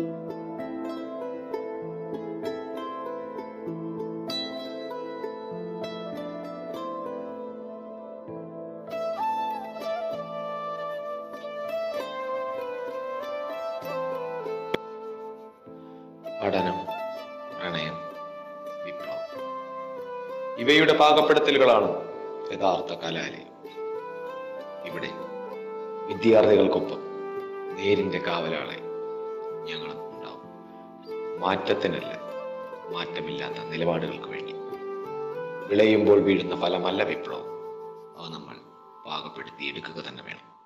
പഠനം പ്രണയം വിപ്ലവം ഇവയുടെ പാകപ്പെടുത്തലുകളാണ് യഥാർത്ഥ കലാലയം ഇവിടെ വിദ്യാർത്ഥികൾക്കൊപ്പം നേരിന്റെ കാവലാളെ ഞങ്ങളും ഉണ്ടാവും മാറ്റത്തിനല്ല മാറ്റമില്ലാത്ത നിലപാടുകൾക്ക് വേണ്ടി വിളയുമ്പോൾ വീഴുന്ന ഫലമല്ല വിപ്ലവം അത് നമ്മൾ പാകപ്പെടുത്തി എടുക്കുക തന്നെ വേണം